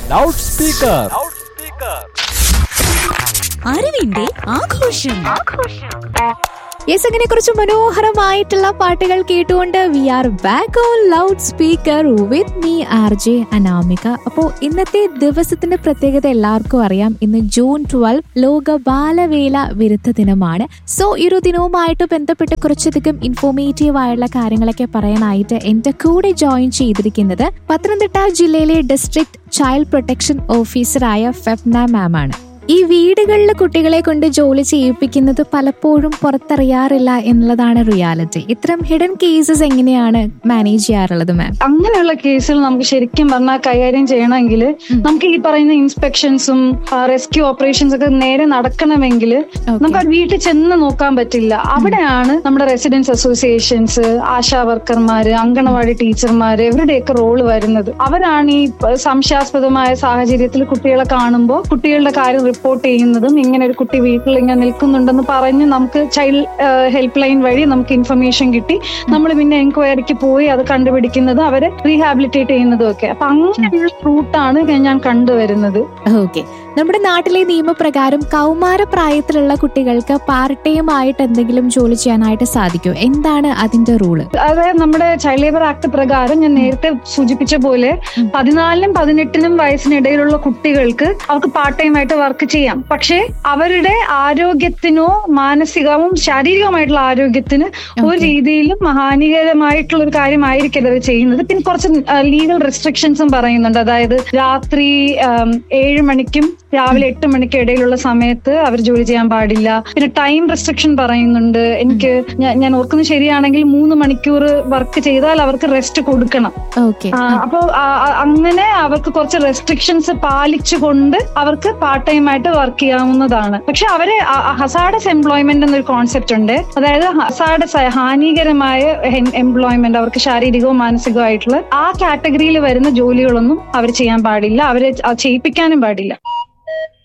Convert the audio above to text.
loud speaker അറിവിന്റെ ആഘോഷം yes അങ്ങനെ കുറച്ച് മനോഹരമായിട്ടുള്ള പാട്ടുകൾ കേട്ടുകൊണ്ട് we are back on loud speaker with me R J Anamika അപ്പോ ഇന്നത്തെ ദിവസത്തിന്റെ പ്രത്യേകത എല്ലാവർക്കും അറിയാം ഇന്ന് ജൂൺ ട്വൽവ് ലോക ബാലവേല വിരുദ്ധ ദിനമാണ് സോ ഈ ഒരു ദിനവുമായിട്ട് ബന്ധപ്പെട്ട് കുറച്ചധികം ഇൻഫോർമേറ്റീവ് ആയുള്ള കാര്യങ്ങളൊക്കെ പറയാനായിട്ട് എന്റെ കൂടെ ജോയിൻ ചെയ്തിരിക്കുന്നത് പത്തനംതിട്ട ജില്ലയിലെ ഡിസ്ട്രിക്ട് ചൈൽഡ് പ്രൊട്ടക്ഷൻ ഓഫീസറായ ഫെഫ്ന മാം ആണ് ഈ വീടുകളിലെ കുട്ടികളെ കൊണ്ട് ജോലി ചെയ്യിപ്പിക്കുന്നത് പലപ്പോഴും പുറത്തറിയാറില്ല എന്നുള്ളതാണ് റിയാലിറ്റി ഇത്തരം ഹിഡൻ കേസസ് എങ്ങനെയാണ് മാനേജ് ചെയ്യാറുള്ളത് മാം അങ്ങനെയുള്ള കേസുകൾ നമുക്ക് ശരിക്കും പറഞ്ഞാൽ കൈകാര്യം ചെയ്യണമെങ്കിൽ നമുക്ക് ഈ പറയുന്ന ഇൻസ്പെക്ഷൻസും റെസ്ക്യൂ ഓപ്പറേഷൻസ് ഒക്കെ നേരെ നടക്കണമെങ്കിൽ നമുക്ക് ആ വീട്ടിൽ ചെന്ന് നോക്കാൻ പറ്റില്ല അവിടെയാണ് നമ്മുടെ റെസിഡൻസ് അസോസിയേഷൻസ് ആശാ വർക്കർമാര് അങ്കണവാടി ടീച്ചർമാര് ഇവരുടെയൊക്കെ റോള് വരുന്നത് അവരാണ് ഈ പ- സംശയാസ്പദമായ സാഹചര്യത്തിൽ കുട്ടികളെ കാണുമ്പോൾ കുട്ടികളുടെ കാര്യം റിപ്പോർട്ട് ചെയ്യുന്നതും ഇങ്ങനെ ഒരു കുട്ടി വീട്ടിൽ ഇങ്ങനെ നിൽക്കുന്നുണ്ടെന്ന് പറഞ്ഞ് നമുക്ക് ചൈൽഡ് ഹെൽപ്പ് ലൈൻ വഴി നമുക്ക് ഇൻഫർമേഷൻ കിട്ടി നമ്മൾ പിന്നെ എൻക്വയറിക്ക് പോയി അത് കണ്ടുപിടിക്കുന്നത് അവരെ റീഹാബിലിറ്റേറ്റ് ചെയ്യുന്നതും ഒക്കെ അപ്പൊ അങ്ങനെയുള്ള റൂട്ടാണ് ഞാൻ കണ്ടുവരുന്നത് ഓക്കെ നമ്മുടെ നാട്ടിലെ നിയമപ്രകാരം കൗമാര പ്രായത്തിലുള്ള കുട്ടികൾക്ക് പാർട്ട് ടൈം ആയിട്ട് എന്തെങ്കിലും ജോലി ചെയ്യാനായിട്ട് സാധിക്കും എന്താണ് അതിന്റെ റൂള് അതായത് നമ്മുടെ ചൈൽഡ് ലേബർ ആക്ട് പ്രകാരം ഞാൻ നേരത്തെ സൂചിപ്പിച്ച പോലെ പതിനാലിനും പതിനെട്ടിനും വയസ്സിനിടയിലുള്ള കുട്ടികൾക്ക് അവർക്ക് പാർട്ട് ടൈം ആയിട്ട് വർക്ക് ചെയ്യാം പക്ഷേ അവരുടെ ആരോഗ്യത്തിനോ മാനസികവും ശാരീരികമായിട്ടുള്ള ആരോഗ്യത്തിന് ഒരു രീതിയിലും ഹാനികരമായിട്ടുള്ള ഒരു കാര്യമായിരിക്കരുത് അവർ ചെയ്യുന്നത് പിന്നെ കുറച്ച് ലീഗൽ റെസ്ട്രിക്ഷൻസും പറയുന്നുണ്ട് അതായത് രാത്രി ആം, ഏഴ് മണിക്കും രാവിലെ എട്ട് മണിക്കും ഇടയിലുള്ള സമയത്ത് അവർ ജോലി ചെയ്യാൻ പാടില്ല പിന്നെ ടൈം റെസ്ട്രിക്ഷൻ പറയുന്നുണ്ട് എനിക്ക് ഞാൻ- ഞാൻ ഓർക്കുന്നത് ശരിയാണെങ്കിൽ മൂന്ന് മണിക്കൂർ വർക്ക് ചെയ്താൽ അവർക്ക് റെസ്റ്റ് കൊടുക്കണം ഓക്കെ ആ, അപ്പൊ ആ, ആ, അങ്ങനെ അവർക്ക് കുറച്ച് റെസ്ട്രിക്ഷൻസ് പാലിച്ചുകൊണ്ട് അവർക്ക് പാർട്ട് ടൈം ആയിട്ട് വർക്ക് ചെയ്യാവുന്നതാണ് പക്ഷെ അവര് ഹസാഡസ് എംപ്ലോയ്മെന്റ് എന്നൊരു കോൺസെപ്റ്റ് ഉണ്ട് അതായത് ഹസാഡസ് ഹാനികരമായ എംപ്ലോയ്മെന്റ് അവർക്ക് ശാരീരികവും മാനസികവും ആയിട്ടുള്ള ആ കാറ്റഗറിയിൽ വരുന്ന ജോലികളൊന്നും അവർ ചെയ്യാൻ പാടില്ല അവരെ ആ, ചെയ്യിപ്പിക്കാനും പാടില്ല